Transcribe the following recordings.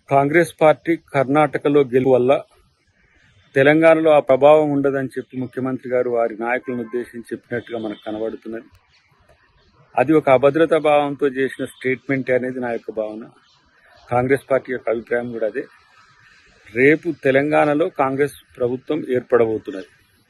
Congress party కర్ణాటకలో గెలుపు వల్ల తెలంగాణలో ఆ ప్రభావం ఉండదని చెప్పి ముఖ్యమంత్రి గారు వారి నాయకులను ఉద్దేశించి చెప్పినట్టుగా మనకు కనబడుతున్నది అది ఒక అభద్రతా భావంతో చేసిన స్టేట్మెంట్ అనేది నా యొక్క భావన కాంగ్రెస్ పార్టీ యొక్క అభిప్రాయం కూడా అదే రేపు తెలంగాణలో కాంగ్రెస్ ప్రభుత్వం ఏర్పడబోతున్నది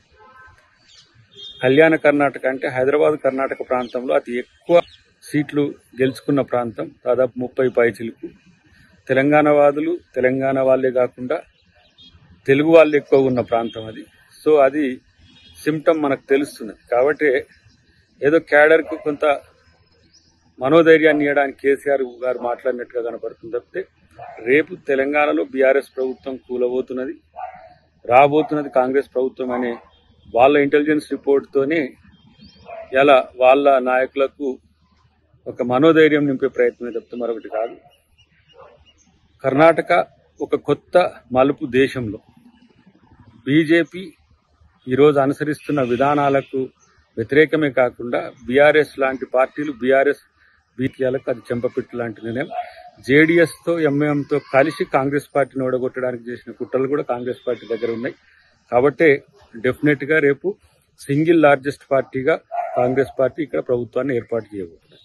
కళ్యాణ కర్ణాటక అంటే హైదరాబాద్ కర్ణాటక ప్రాంతంలో అతి ఎక్కువ సీట్లు గెలుచుకున్న ప్రాంతం దాదాపు ముప్పై పైచిలకు తెలంగాణ వాదులు తెలంగాణ వాళ్ళే కాకుండా తెలుగు వాళ్ళు ఎక్కువ ఉన్న ప్రాంతం అది సో అది సిమ్టమ్ మనకు తెలుస్తున్నది కాబట్టి ఏదో క్యాడర్కు కొంత మనోధైర్యాన్ని ఇవ్వడానికి కేసీఆర్ గారు మాట్లాడినట్టుగా కనపడుతుంది తప్పితే రేపు తెలంగాణలో బీఆర్ఎస్ ప్రభుత్వం కూలబోతున్నది రాబోతున్నది కాంగ్రెస్ ప్రభుత్వం అనే వాళ్ళ ఇంటెలిజెన్స్ రిపోర్ట్తోనే ఎలా వాళ్ళ నాయకులకు ఒక మనోధైర్యం నింపే ప్రయత్నమే తప్పితే మరొకటి కాదు కర్ణాటక ఒక కొత్త మలుపు దేశంలో బీజేపీ ఈరోజు అనుసరిస్తున్న విధానాలకు వ్యతిరేకమే కాకుండా బీఆర్ఎస్ లాంటి పార్టీలు బీఆర్ఎస్ బీటీఆలకు అది చెంపపెట్టు లాంటి నిర్ణయం జేడీఎస్తో ఎంఐఎంతో కలిసి కాంగ్రెస్ పార్టీని ఓడగొట్టడానికి చేసిన కుట్రలు కూడా కాంగ్రెస్ పార్టీ దగ్గర ఉన్నాయి కాబట్టి డెఫినెట్ గా రేపు సింగిల్ లార్జెస్ట్ పార్టీగా కాంగ్రెస్ పార్టీ ఇక్కడ ప్రభుత్వాన్ని ఏర్పాటు చేయబోతుంది